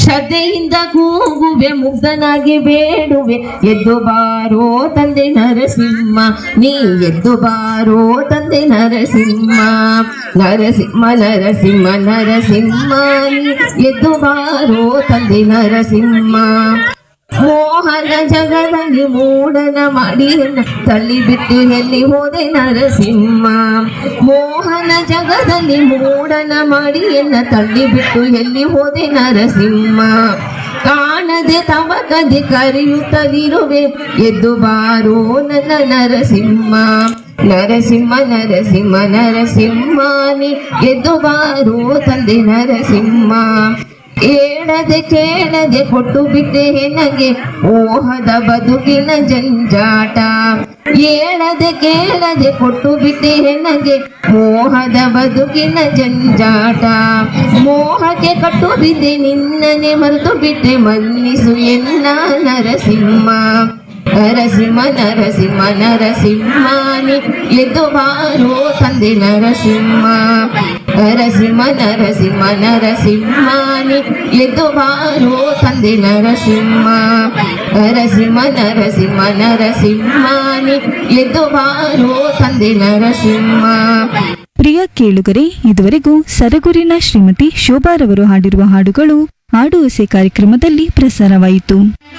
ಶ್ರದ್ಧೆಯಿಂದ ಕೂಗುವೆ ಮುಗ್ಧನಾಗಿ ಬೇಡುವೆ ಎದ್ದು ಬಾರೋ ತಂದೆ ನರಸಿಂಹ ನೀ ಎದ್ದು ಬಾರೋ ತಂದೆ ನರಸಿಂಹ ನರಸಿಂಹ ನರಸಿಂಹ ನರಸಿಂಹ ನೀ ಎದ್ದು ಬಾರೋ ತಂದೆ ನರಸಿಂಹ ಮೋಹನ ಜಗದಲ್ಲಿ ಮೂಡನ ಮಾಡಿಯನ್ನ ತಳ್ಳಿಬಿಟ್ಟು ಎಲ್ಲಿ ಹೋದೆ ನರಸಿಂಹ ಮೋಹನ ಜಗದಲ್ಲಿ ಮೂಡನ ಮಾಡಿಯನ್ನ ತಳ್ಳಿಬಿಟ್ಟು ಎಲ್ಲಿ ಹೋದೆ ನರಸಿಂಹ ಕಾಣದೆ ತವಕದೆ ಕರೆಯುತ್ತಲಿರುವೆ ಎದ್ದು ಬಾರೋ ನನ್ನ ನರಸಿಂಹ ನರಸಿಂಹ ನರಸಿಂಹ ನರಸಿಂಹಾನಿ ಎದ್ದು ಬಾರೋ ತಂದೆ ನರಸಿಂಹ ಏಳದೆ ಕೇಳದೆ ಕೊಟ್ಟು ಬಿಟ್ಟೆ ನನಗೆ ಮೋಹದ ಬದುಕಿನ ಜಂಜಾಟ ಏಳದೆ ಕೇಳದೆ ಕೊಟ್ಟು ಬಿಟ್ಟೆ ನನಗೆ ಮೋಹದ ಬದುಕಿನ ಜಂಜಾಟ ಮೋಹಕ್ಕೆ ಕಟ್ಟು ಬಿದ್ದೆ ನಿನ್ನನೆ ಮರೆತು ಬಿಟ್ಟೆ ಮನ್ನಿಸು ಎನ್ನ ನರಸಿಂಹ ನರಸಿಂಹ ನರಸಿಂಹ ನರಸಿಂಹಾನಿ ಎದ್ದು ಬಾರೋ ತಂದೆ ನರಸಿಂಹ ನರಸಿಂಹ ನರಸಿಂಹ ನರಸಿಂಹಾನಿ ಎದ್ದು ಬಾರೋ ತಂದೆ ನರಸಿಂಹ ನರಸಿಂಹ ನರಸಿಂಹ ನರಸಿಂಹಾನಿ ಎದ್ದು ಬಾರೋ ತಂದೆ ನರಸಿಂಹ ಪ್ರಿಯ ಕೇಳುಗರೆ ಇದುವರೆಗೂ ಸರಗೂರಿನ ಶ್ರೀಮತಿ ಶೋಭಾರವರು ಹಾಡಿರುವ ಹಾಡುಗಳು ಹಾಡು ಹೊಸೆ ಕಾರ್ಯಕ್ರಮದಲ್ಲಿ ಪ್ರಸಾರವಾಯಿತು